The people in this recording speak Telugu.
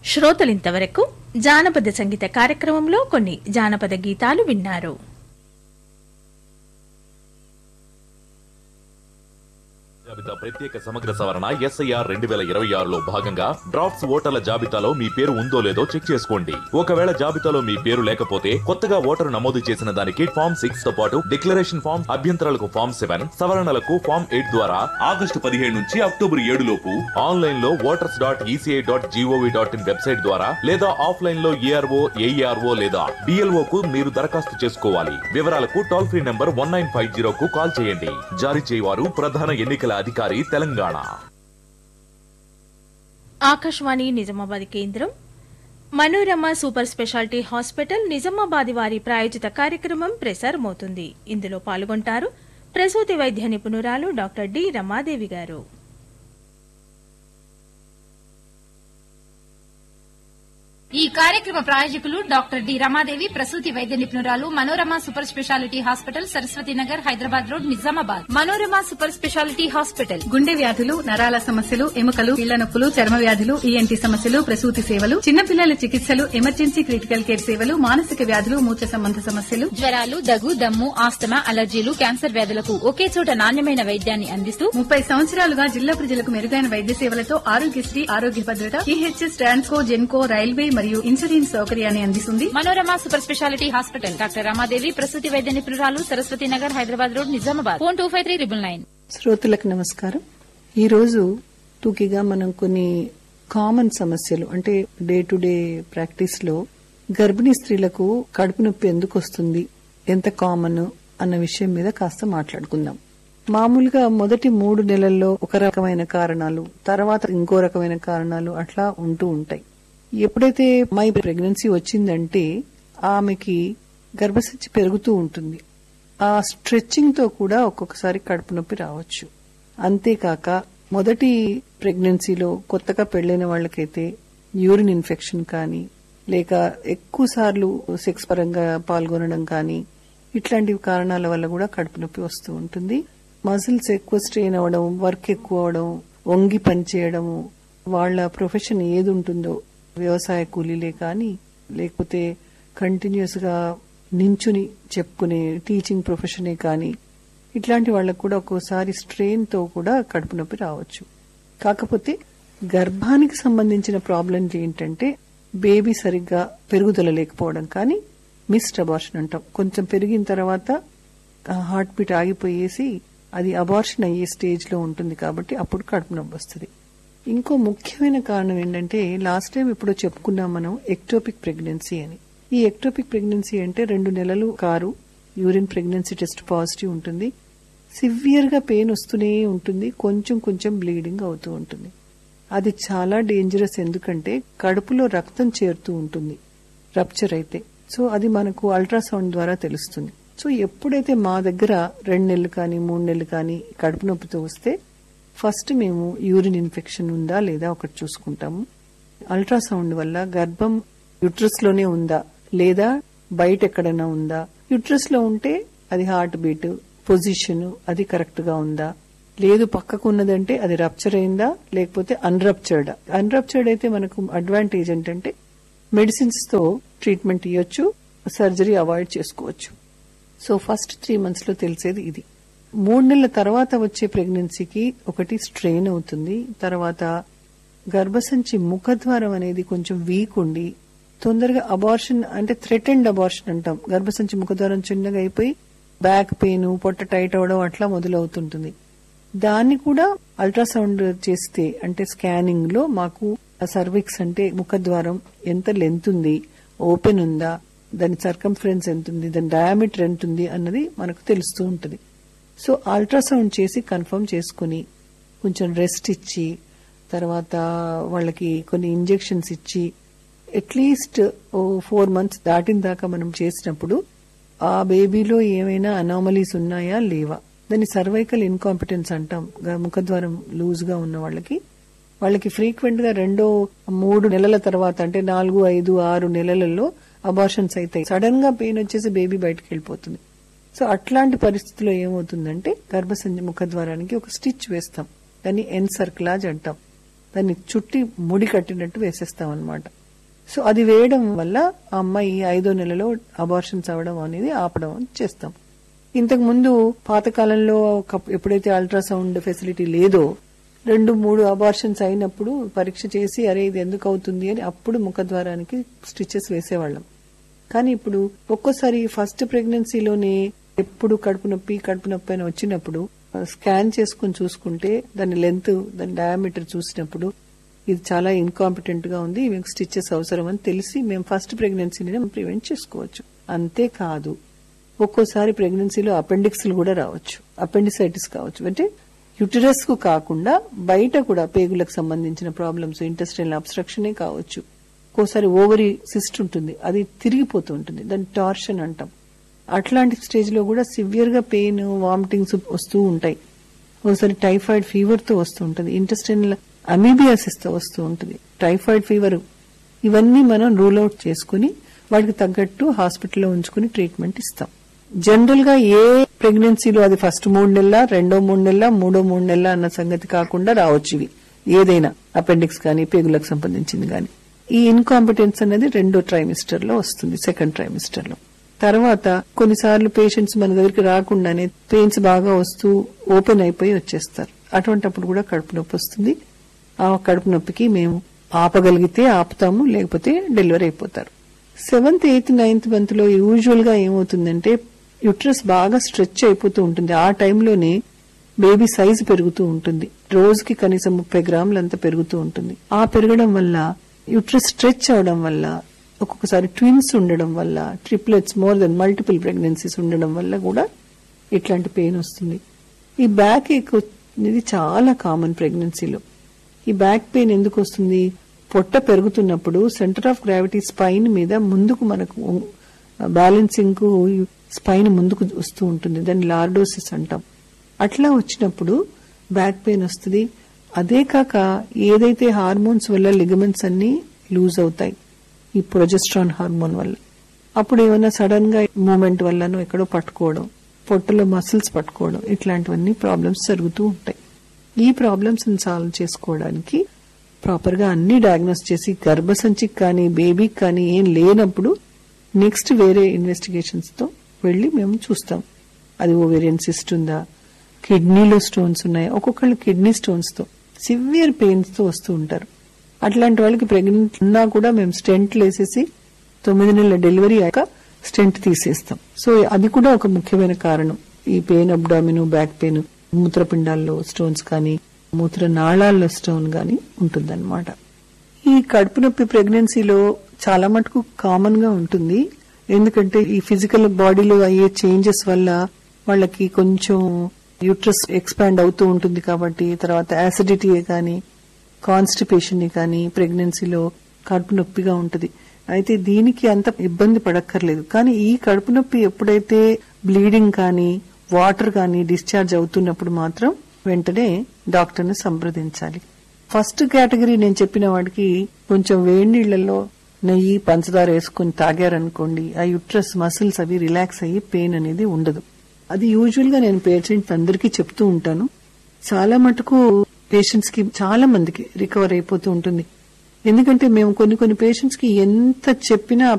శ్రోతలింతవరకు జానపద సంగీత కార్యక్రమంలో కొన్ని జానపద గీతాలు విన్నారు జాబితా ప్రత్యేక సమగ్ర సవరణ ఎస్ఐఆర్ రెండు వేల ఇరవై ఆరులో భాగంగా డ్రాఫ్ట్స్ ఓటర్ల జాబితాలో మీ పేరు ఉందో లేదో చెక్ చేసుకోండి ఒకవేళ జాబితాలో మీ పేరు లేకపోతే కొత్తగా ఓటరు నమోదు చేసిన దానికి ఫామ్ సిక్స్ తో పాటు డిక్లరేషన్ ఫామ్ అభ్యంతరాలకు ఫామ్ సెవెన్ సవరణలకు ఫామ్ ఎయిట్ ద్వారా ఆగస్టు పదిహేడు నుంచి అక్టోబర్ ఏడు లోపు ఆన్లైన్ లో voters dot ECI dot GOV dot IN website ద్వారా లేదా ఆఫ్లైన్ లో ఏఆర్ఓ ఏఈఆర్ఓ లేదా డిఎల్ఓ కు మీరు దరఖాస్తు చేసుకోవాలి వివరాలకు toll free number one nine five zero కు కాల్ చేయండి జారీ చేయవారు ప్రధాన ఎన్నికల అధికారి తెలంగాణ ఆకాశవాణి నిజామాబాద్ కేంద్రం Manorama super speciality hospital Nizamabad వారి ప్రాయోజిత కార్యక్రమం ప్రసారమవుతుంది ఇందులో పాల్గొంటారు ప్రసూతి వైద్య నిపుణురాలు డాక్టర్ డి రమాదేవి గారు ఈ కార్యక్రమ ప్రాయోజకులు డాక్టర్ డి రమాదేవి ప్రసూతి వైద్య నిపుణురాలు Manorama super speciality hospital Saraswathi nagar Hyderabad road Nizamabad Manorama super speciality hospital గుండె వ్యాధులు నరాల సమస్యలు ఎముకలు కీళ్ల నొప్పులు చర్మ వ్యాధులు ఈఎన్టీ సమస్యలు ప్రసూతి సేవలు చిన్నపిల్లల చికిత్సలు ఎమర్జెన్సీ క్రిటికల్ కేర్ సేవలు మానసిక వ్యాధులు మూత్ర సంబంధ సమస్యలు జ్వరాలు దగ్గు దమ్ము ఆస్తమా అలర్జీలు క్యాన్సర్ వ్యాధులకు ఒకే చోట నాణ్యమైన వైద్యాన్ని అందిస్తూ ముప్పై సంవత్సరాలుగా జిల్లా ప్రజలకు మెరుగైన వైద్య సేవలతో ఆరోగ్యశ్రీ ఆరోగ్య భద్రత ఈహెచ్ఎస్ ట్రాన్స్కో జెన్కో రైల్వే మరియు ఇన్సూరెన్స్ సౌకర్యాన్ని అందిస్తుంది Manorama super speciality hospital doctor Ramadevi ప్రసూతి వైద్య నిపుణురాలు Saraswathi nagar Hyderabad road Nizamabad phone two five three triple nine శ్రోతలకు నమస్కారం ఈరోజు టూకీగా మనం కొన్ని కామన్ సమస్యలు అంటే డే టు డే ప్రాక్టీస్ లో గర్భిణీ స్త్రీలకు కడుపు నొప్పి ఎందుకు వస్తుంది ఎంత కామన్ అన్న విషయం మీద కాస్త మాట్లాడుకుందాం మామూలుగా మొదటి మూడు నెలల్లో ఒక రకమైన కారణాలు తర్వాత ఇంకో రకమైన కారణాలు అట్లా ఉంటూ ఉంటాయి ఎప్పుడైతే మై ప్రెగ్నెన్సీ వచ్చిందంటే ఆమెకి గర్భసంచి పెరుగుతూ ఉంటుంది ఆ స్ట్రెచ్చింగ్ తో కూడా ఒక్కొక్కసారి కడుపు నొప్పి రావచ్చు అంతేకాక మొదటి ప్రెగ్నెన్సీలో కొత్తగా పెళ్లైన వాళ్ళకైతే యూరిన్ ఇన్ఫెక్షన్ కానీ లేక ఎక్కువ సార్లు సెక్స్ పరంగా పాల్గొనడం కానీ ఇట్లాంటి కారణాల వల్ల కూడా కడుపు నొప్పి వస్తూ ఉంటుంది మజిల్స్ ఎక్కువ స్ట్రెయిన్ అవ్వడం వర్క్ ఎక్కువ అవడం వంగి పనిచేయడము వాళ్ళ ప్రొఫెషన్ ఏది ఉంటుందో వ్యవసాయ కూలీలే కానీ లేకపోతే కంటిన్యూస్ గా నించుని చెప్పుకునే టీచింగ్ ప్రొఫెషనే కానీ ఇట్లాంటి వాళ్ళకు కూడా ఒక్కోసారి స్ట్రెయిన్ తో కూడా కడుపు నొప్పి రావచ్చు కాకపోతే గర్భానికి సంబంధించిన ప్రాబ్లం ఏంటంటే బేబీ సరిగ్గా పెరుగుదల లేకపోవడం కానీ మిస్డ్ అబార్షన్ అంటాం కొంచెం పెరిగిన తర్వాత హార్ట్ బీట్ ఆగిపోయేసి అది అబార్షన్ అయ్యే స్టేజ్ లో ఉంటుంది కాబట్టి అప్పుడు కడుపు నొప్పి వస్తుంది ఇంకో ముఖ్యమైన కారణం ఏంటంటే లాస్ట్ టైం ఇప్పుడు చెప్పుకున్నాం మనం ఎక్టోపిక్ ప్రెగ్నెన్సీ అని ఈ ఎక్టోపిక్ ప్రెగ్నెన్సీ అంటే రెండు నెలలు కారు యూరిన్ ప్రెగ్నెన్సీ టెస్ట్ పాజిటివ్ ఉంటుంది సివియర్ గా పెయిన్ వస్తూనే ఉంటుంది కొంచెం కొంచెం బ్లీడింగ్ అవుతూ ఉంటుంది అది చాలా డేంజరస్ ఎందుకంటే కడుపులో రక్తం చేరుతూ ఉంటుంది రప్చర్ అయితే సో అది మనకు అల్ట్రాసౌండ్ ద్వారా తెలుస్తుంది సో ఎప్పుడైతే మా దగ్గర రెండు నెలలు కానీ మూడు నెలలు కానీ కడుపు నొప్పితో వస్తే ఫస్ట్ మేము యూరిన్ ఇన్ఫెక్షన్ ఉందా లేదా ఒకటి చూసుకుంటాము అల్ట్రాసౌండ్ వల్ల గర్భం యుట్రస్ లోనే ఉందా లేదా బయట ఎక్కడైనా ఉందా యుట్రస్ లో ఉంటే అది హార్ట్ బీట్ పొజిషన్ అది కరెక్ట్ గా ఉందా లేదు పక్కకు ఉన్నదంటే అది రప్చర్ అయిందా లేకపోతే అన్రప్చర్డ్ అన్రప్చర్డ్ అయితే మనకు అడ్వాంటేజ్ ఏంటంటే మెడిసిన్స్ తో ట్రీట్మెంట్ ఇవ్వచ్చు సర్జరీ అవాయిడ్ చేసుకోవచ్చు సో ఫస్ట్ త్రీ మంత్స్ లో తెలిసేది ఇది మూడు నెలల తర్వాత వచ్చే ప్రెగ్నెన్సీకి ఒకటి స్ట్రెయిన్ అవుతుంది తర్వాత గర్భసంచి ముఖద్వారం అనేది కొంచెం వీక్ ఉండి తొందరగా అబార్షన్ అంటే థ్రెటెండ్ అబార్షన్ అంటాం గర్భసంచి ముఖద్వారం చిన్నగా అయిపోయి బ్యాక్ పెయిన్ పొట్ట టైట్ అవడం అట్లా మొదలవుతుంటుంది దాన్ని కూడా అల్ట్రాసౌండ్ చేస్తే అంటే స్కానింగ్ లో మాకు సర్విక్స్ అంటే ముఖద్వారం ఎంత లెంత్ ఉంది ఓపెన్ ఉందా దాని సర్కంఫరెన్స్ ఎంత ఉంది దాని డయామీటర్ ఎంత ఉంది అన్నది మనకు తెలుస్తూ ఉంటుంది సో అల్ట్రాసౌండ్ చేసి కన్ఫర్మ్ చేసుకుని కొంచెం రెస్ట్ ఇచ్చి తర్వాత వాళ్ళకి కొన్ని ఇంజెక్షన్స్ ఇచ్చి అట్లీస్ట్ ఓ ఫోర్ మంత్స్ దాటిన దాకా మనం చేసినప్పుడు ఆ బేబీలో ఏమైనా అనామలీస్ ఉన్నాయా లేవా దాన్ని సర్వైకల్ ఇన్కాంపిటెన్స్ అంటాం గా- ముఖద్వారం లూజ్ గా ఉన్న వాళ్ళకి వాళ్ళకి ఫ్రీక్వెంట్ గా రెండో మూడు నెలల తర్వాత అంటే నాలుగు ఐదు ఆరు నెలలలో అబార్షన్స్ అవుతాయి సడన్ గా పెయిన్ వచ్చేసి బేబీ బయటకు వెళ్ళిపోతుంది సో అట్లాంటి పరిస్థితిలో ఏమవుతుందంటే గర్భసంచి ముఖద్వారానికి ఒక స్టిచ్ వేస్తాం దాన్ని ఎన్ సర్క్లాజ్ అంటాం దాన్ని చుట్టి ముడి కట్టినట్టు వేసేస్తాం అనమాట సో అది వేయడం వల్ల ఆ అమ్మాయి ఐదో నెలలో అబార్షన్స్ అవ్వడం అనేది ఆపడం చేస్తాం ఇంతకు ముందు పాతకాలంలో ఒక- ఎప్పుడైతే అల్ట్రాసౌండ్ ఫెసిలిటీ లేదో రెండు మూడు అబార్షన్స్ అయినప్పుడు పరీక్ష చేసి అరే ఇది ఎందుకు అవుతుంది అని అప్పుడు ముఖద్వారానికి స్టిచెస్ వేసేవాళ్ళం కానీ ఇప్పుడు ఒక్కోసారి ఫస్ట్ ప్రెగ్నెన్సీలోనే ఎప్పుడు కడుపు నొప్పి కడుపు నొప్పి అని వచ్చినప్పుడు స్కాన్ చేసుకుని చూసుకుంటే దాని లెంత్ దాని డయామీటర్ చూసినప్పుడు ఇది చాలా ఇన్కాంపిటెంట్ గా ఉంది మీకు స్టిచెస్ అవసరం అని తెలిసి మేము ఫస్ట్ ప్రెగ్నెన్సీని ప్రివెంట్ చేసుకోవచ్చు అంతేకాదు ఒక్కోసారి ప్రెగ్నెన్సీలో అపెండిక్స్ కూడా రావచ్చు అపెండిసైటిస్ కావచ్చు అంటే యుటరస్ కు కాకుండా బయట కూడా పేగులకు సంబంధించిన ప్రాబ్లమ్స్ ఇంటెస్టైల్ అబ్స్ట్రక్షనే కావచ్చు ఒక్కోసారి ఓవరీ సిస్ట్ ఉంటుంది అది తిరిగిపోతూ ఉంటుంది దాన్ని టార్షన్ అంటాం అట్లాంటి స్టేజ్ లో కూడా సివియర్ గా పెయిన్ వామిటింగ్స్ వస్తూ ఉంటాయి ఒకసారి టైఫాయిడ్ ఫీవర్ తో వస్తూ ఉంటుంది ఇంటెస్టైనల్ అమీబియాసిస్ తో వస్తూ ఉంటుంది టైఫాయిడ్ ఫీవర్ ఇవన్నీ మనం రూల్ అవుట్ చేసుకుని వాటికి తగ్గట్టు హాస్పిటల్లో ఉంచుకుని ట్రీట్మెంట్ ఇస్తాం జనరల్ గా ఏ ప్రెగ్నెన్సీలో అది ఫస్ట్ మూడు నెలల రెండో మూడు నెలల మూడో మూడు నెలల అన్న సంగతి కాకుండా రావచ్చు ఇవి ఏదైనా అపెండిక్స్ కానీ పేగులకు సంబంధించింది కానీ ఈ ఇన్కాంపిటెన్స్ అనేది రెండో ట్రైమిస్టర్ లో వస్తుంది సెకండ్ ట్రైమిస్టర్ లో తర్వాత కొన్నిసార్లు పేషెంట్స్ మన దగ్గరికి రాకుండానే పెయిన్స్ బాగా వస్తూ ఓపెన్ అయిపోయి వచ్చేస్తారు అటువంటప్పుడు కూడా కడుపు నొప్పి వస్తుంది ఆ కడుపు నొప్పికి మేము ఆపగలిగితే ఆపుతాము లేకపోతే డెలివరీ అయిపోతారు సెవెంత్ ఎయిత్ నైన్త్ మంత్ లో యూజువల్ గా ఏమవుతుందంటే యుట్రస్ బాగా స్ట్రెచ్ అయిపోతూ ఉంటుంది ఆ టైంలోనే బేబీ సైజ్ పెరుగుతూ ఉంటుంది రోజుకి కనీసం ముప్పై గ్రాములంతా పెరుగుతూ ఉంటుంది ఆ పెరగడం వల్ల యుట్రస్ స్ట్రెచ్ అవడం వల్ల ఒక్కొక్కసారి ట్విన్స్ ఉండడం వల్ల triplets more than multiple pregnancies ఉండడం వల్ల కూడా ఇట్లాంటి పెయిన్ వస్తుంది ఈ బ్యాక్ ఏక్ అనేది చాలా కామన్ ప్రెగ్నెన్సీలో ఈ బ్యాక్ పెయిన్ ఎందుకు వస్తుంది పొట్ట పెరుగుతున్నప్పుడు సెంటర్ ఆఫ్ గ్రావిటీ స్పైన్ మీద ముందుకు మనకు బ్యాలెన్సింగ్ కు స్పైన్ ముందుకు వస్తూ ఉంటుంది దాన్ని లార్డోసిస్ అంటాం అట్లా వచ్చినప్పుడు బ్యాక్ పెయిన్ వస్తుంది అదే కాక ఏదైతే హార్మోన్స్ వల్ల లిగమెంట్స్ అన్ని లూజ్ అవుతాయి ఈ ప్రొజెస్ట్రాన్ హార్మోన్ వల్ల అప్పుడు ఏమైనా సడన్ గా మూమెంట్ వల్లనో ఎక్కడో పట్టుకోవడం పొట్టలో మసిల్స్ పట్టుకోవడం ఇట్లాంటివన్నీ ప్రాబ్లమ్స్ జరుగుతూ ఉంటాయి ఈ ప్రాబ్లమ్స్ సాల్వ్ చేసుకోవడానికి ప్రాపర్ గా అన్ని డయాగ్నోస్ చేసి గర్భసంచికి కానీ బేబీకి కానీ ఏం లేనప్పుడు నెక్స్ట్ వేరే ఇన్వెస్టిగేషన్స్ తో వెళ్లి మేము చూస్తాం అది ఓవేరియన్ సిస్ట్ ఉందా కిడ్నీలో స్టోన్స్ ఉన్నాయి ఒక్కొక్కళ్ళు కిడ్నీ స్టోన్స్ తో సివియర్ పెయిన్స్ తో వస్తూ ఉంటారు అట్లాంటి వాళ్ళకి ప్రెగ్నెంట్ ఉన్నా కూడా మేము స్టెంట్లు వేసేసి తొమ్మిది నెలల డెలివరీ అయ్యాక స్టెంట్ తీసేస్తాం సో అది కూడా ఒక ముఖ్యమైన కారణం ఈ పెయిన్ అబ్డామిన్ బ్యాక్ పెయిన్ మూత్రపిండాల్లో స్టోన్స్ కానీ మూత్ర నాళాల్లో స్టోన్ గాని ఉంటుందన్నమాట ఈ కడుపు నొప్పి ప్రెగ్నెన్సీలో చాలా మటుకు కామన్ గా ఉంటుంది ఎందుకంటే ఈ ఫిజికల్ బాడీలో అయ్యే చేంజెస్ వల్ల వాళ్ళకి కొంచెం యూట్రస్ ఎక్స్పాండ్ అవుతూ ఉంటుంది కాబట్టి తర్వాత యాసిడిటీ కానీ కాన్స్టిపేషన్ కానీ ప్రెగ్నెన్సీలో కడుపు నొప్పిగా ఉంటుంది అయితే దీనికి అంత ఇబ్బంది పడక్కర్లేదు కానీ ఈ కడుపు నొప్పి ఎప్పుడైతే బ్లీడింగ్ కానీ వాటర్ కానీ డిశ్చార్జ్ అవుతున్నప్పుడు మాత్రం వెంటనే డాక్టర్ ని సంప్రదించాలి ఫస్ట్ కేటగిరీ నేను చెప్పిన వాడికి కొంచెం వేడి నీళ్లలో నెయ్యి పంచదార వేసుకుని తాగారనుకోండి ఆ యుట్రస్ మసిల్స్ అవి రిలాక్స్ అయ్యి పెయిన్ అనేది ఉండదు అది యూజువల్ గా నేను పేషెంట్స్ అందరికీ చెప్తూ ఉంటాను చాలా మటుకు పేషెంట్స్ కి చాలా మందికి రికవర్ అయిపోతూ ఉంటుంది ఎందుకంటే మేము కొన్ని కొన్ని పేషెంట్స్ కి ఎంత చెప్పినా